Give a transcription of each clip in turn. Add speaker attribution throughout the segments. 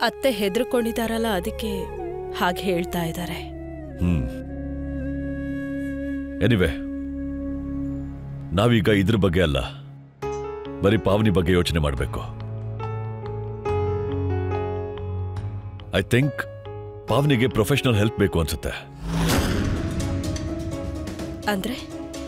Speaker 1: ಅತ್ತೆ ಹೆದರ್ಕೊಂಡಿದಾರಲ್ಲ ಅದಕ್ಕೆ ಹಾಗೆ ಹೇಳ್ತಾ ಇದ್ದಾರೆ
Speaker 2: ಹ್ಮ್ ಎನಿವೆ ನಾವೀಗ ಇದ್ರ ಬಗ್ಗೆ ಅಲ್ಲ ಬರೀ ಪಾವನಿ ಬಗ್ಗೆ ಯೋಚನೆ ಮಾಡಬೇಕು ಐ ಥಿಂಕ್ ಪಾವನಿಗೆ ಪ್ರೊಫೆಷನಲ್ ಹೆಲ್ಪ್ ಬೇಕು ಅನ್ಸುತ್ತೆ
Speaker 1: ಅಂದ್ರೆ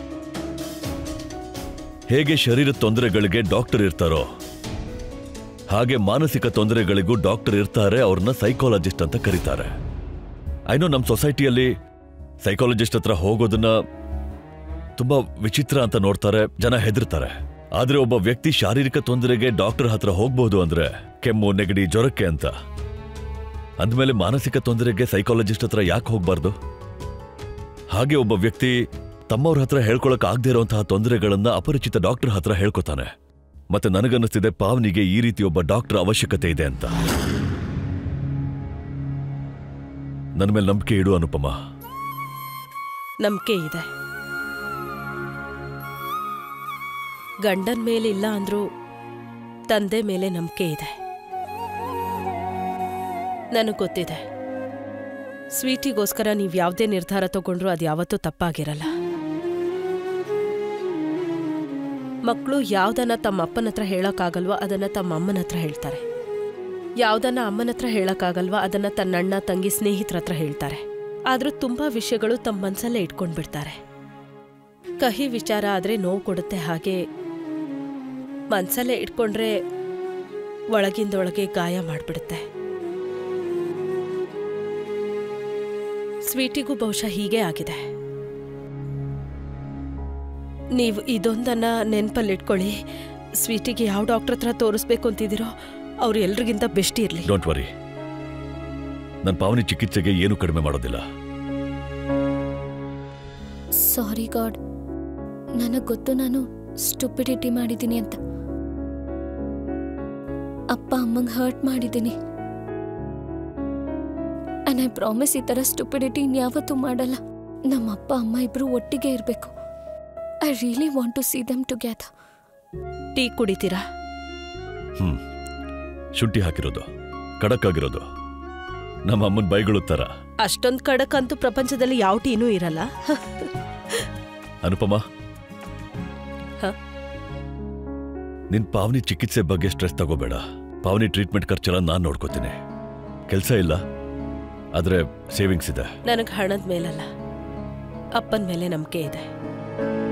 Speaker 2: ಹೇಗೆ ಶರೀರದ ತೊಂದರೆಗಳಿಗೆ ಡಾಕ್ಟರ್ ಇರ್ತಾರೋ ಹಾಗೆ ಮಾನಸಿಕ ತೊಂದರೆಗಳಿಗೂ ಡಾಕ್ಟರ್ ಇರ್ತಾರೆ ಅವ್ರನ್ನ ಸೈಕಾಲಜಿಸ್ಟ್ ಅಂತ ಕರೀತಾರೆ ಐನೋ ನಮ್ಮ ಸೊಸೈಟಿಯಲ್ಲಿ ಸೈಕಾಲಜಿಸ್ಟ್ ಹತ್ರ ಹೋಗೋದನ್ನ ತುಂಬಾ ವಿಚಿತ್ರ ಅಂತ ನೋಡ್ತಾರೆ ಜನ ಹೆದರ್ತಾರೆ ಆದ್ರೆ ಒಬ್ಬ ವ್ಯಕ್ತಿ ಶಾರೀರಿಕ ತೊಂದರೆಗೆ ಡಾಕ್ಟರ್ ಹತ್ರ ಹೋಗ್ಬೋದು ಅಂದ್ರೆ ಕೆಮ್ಮು ನೆಗಡಿ ಜ್ವರಕ್ಕೆ ಅಂತ ಅಂದಮೇಲೆ ಮಾನಸಿಕ ತೊಂದರೆಗೆ ಸೈಕಾಲಜಿಸ್ಟ್ ಹತ್ರ ಯಾಕೆ ಹೋಗ್ಬಾರ್ದು ಹಾಗೆ ಒಬ್ಬ ವ್ಯಕ್ತಿ ತಮ್ಮವ್ರ ಹತ್ರ ಹೇಳ್ಕೊಳಕ್ ಆಗದೆ ಇರುವಂತಹ ತೊಂದರೆಗಳನ್ನ ಅಪರಿಚಿತ ಡಾಕ್ಟರ್ ಹತ್ರ ಹೇಳ್ಕೊತಾನೆ ಮತ್ತೆ ನನಗನ್ನಿಸ್ತಿದೆ ಪಾವನಿಗೆ ಈ ರೀತಿ ಒಬ್ಬ ಡಾಕ್ಟರ್ ಅವಶ್ಯಕತೆ ಇದೆ ಅಂತ ನನ್ನ ಮೇಲೆ ನಂಬಿಕೆ ಇಡು ಅನುಪಮ
Speaker 1: ನಂಬಿಕೆ ಇದೆ ಗಂಡನ್ ಮೇಲೆ ಇಲ್ಲ ಅಂದ್ರೂ ತಂದೆ ಮೇಲೆ ನಂಬಿಕೆ ಇದೆ ನನಗೆ ಗೊತ್ತಿದೆ ಸ್ವೀಟಿಗೋಸ್ಕರ ನೀವು ಯಾವುದೇ ನಿರ್ಧಾರ ತಗೊಂಡ್ರೂ ಅದು ಯಾವತ್ತೂ ತಪ್ಪಾಗಿರಲ್ಲ ಮಕ್ಕಳು ಯಾವ್ದನ್ನ ತಮ್ಮ ಅಪ್ಪನ ಹತ್ರ ಹೇಳೋಕ್ಕಾಗಲ್ವೋ ಅದನ್ನ ತಮ್ಮ ಅಮ್ಮನ ಹತ್ರ ಹೇಳ್ತಾರೆ ಯಾವ್ದನ್ನ ಅಮ್ಮನ ಹತ್ರ ಹೇಳೋಕ್ಕಾಗಲ್ವೋ ಅದನ್ನ ತನ್ನ ಅಣ್ಣ ತಂಗಿ ಸ್ನೇಹಿತರ ಹತ್ರ ಹೇಳ್ತಾರೆ ಆದ್ರೂ ತುಂಬಾ ವಿಷಯಗಳು ತಮ್ಮ ಮನ್ಸಲ್ಲೇ ಇಟ್ಕೊಂಡ್ಬಿಡ್ತಾರೆ ಕಹಿ ವಿಚಾರ ಆದ್ರೆ ನೋವು ಕೊಡುತ್ತೆ ಹಾಗೆ ಮನ್ಸಲ್ಲೇ ಇಟ್ಕೊಂಡ್ರೆ ಒಳಗಿಂದೊಳಗೆ ಗಾಯ ಮಾಡ್ಬಿಡುತ್ತೆ ಸ್ವೀಟಿಗೂ ಬಹುಶಃ ಹೀಗೆ ಆಗಿದೆ ನೀವು ಇದೊಂದನ್ನ ನೆನ್ಪಲ್ಲಿಟ್ಕೊಳ್ಳಿ ಸ್ವೀಟಿಗೆ ಯಾವ ಡಾಕ್ಟರ್ ಹತ್ರ ತೋರಿಸ್ಬೇಕು ಅಂತಿದ್ದೀರೋ ಅವ್ರು ಎಲ್ರಿಗಿಂತ ಬೆಸ್ಟ್ ಇರಲಿ
Speaker 2: ಡೋಂಟ್ ವರಿ ನನ್ನ ಪಾವನಿ ಚಿಕಿತ್ಸೆಗೆ ಏನು ಕಡಿಮೆ ಮಾಡೋದಿಲ್ಲ
Speaker 3: ಸಾರಿ ಗಾಡ್ ನನಗೆ ಗೊತ್ತು ನಾನು ಸ್ಟುಪಿಡಿಟಿ ಮಾಡಿದ್ದೀನಿ ಅಂತ ಅಪ್ಪ ಅಮ್ಮಂಗೆ ಹರ್ಟ್ ಮಾಡಿದ್ದೀನಿ ಅಂಡ್ ಐ ಪ್ರಾಮಿಸ್ ಈ ಥರ ಸ್ಟುಪಿಡಿಟಿ ಇನ್ಯಾವತ್ತೂ ಮಾಡಲ್ಲ ನಮ್ಮ ಅಪ್ಪ ಅಮ್ಮ ಇಬ್ರು ಒಟ್ಟಿಗೆ ಇರಬೇಕು I really want to see them together
Speaker 1: tea ಕುಡಿತೀರಾ
Speaker 2: ಹ್ಮ್ ಶುಂಠಿ ಹಾಕಿರೋದು ಖಡಕ್ ಆಗಿರೋದು ನಮ್ಮ ಅಮ್ಮನ ಬೈಗಳು ತರ
Speaker 1: ಅಷ್ಟೊಂದ್ ಖಡಕ್ ಅಂತೂ ಪ್ರಪಂಚದಲ್ಲಿ ಯಾವ ಟೀನೂ ಇರಲ್ಲ
Speaker 2: ಅನುಪಮ
Speaker 1: ಹ?
Speaker 2: ನಿನ್ ಪಾವನಿ ಚಿಕಿತ್ಸೆ ಬಗ್ಗೆ ಸ್ಟ್ರೆಸ್ ತಗೋಬೇಡ ಪಾವನಿ ಟ್ರೀಟ್ಮೆಂಟ್ ಖರ್ಚೆಲ್ಲ ನಾನ್ ನೋಡ್ಕೋತೀನಿ ಕೆಲಸ ಇಲ್ಲ ಆದ್ರೆ ಸೇವಿಂಗ್ಸ್ ಇದೆ
Speaker 1: ನನಗೆ ಹಣದ ಮೇಲಲ್ಲ ಅಪ್ಪನ ಮೇಲೆ ನಂಬಿಕೆ ಇದೆ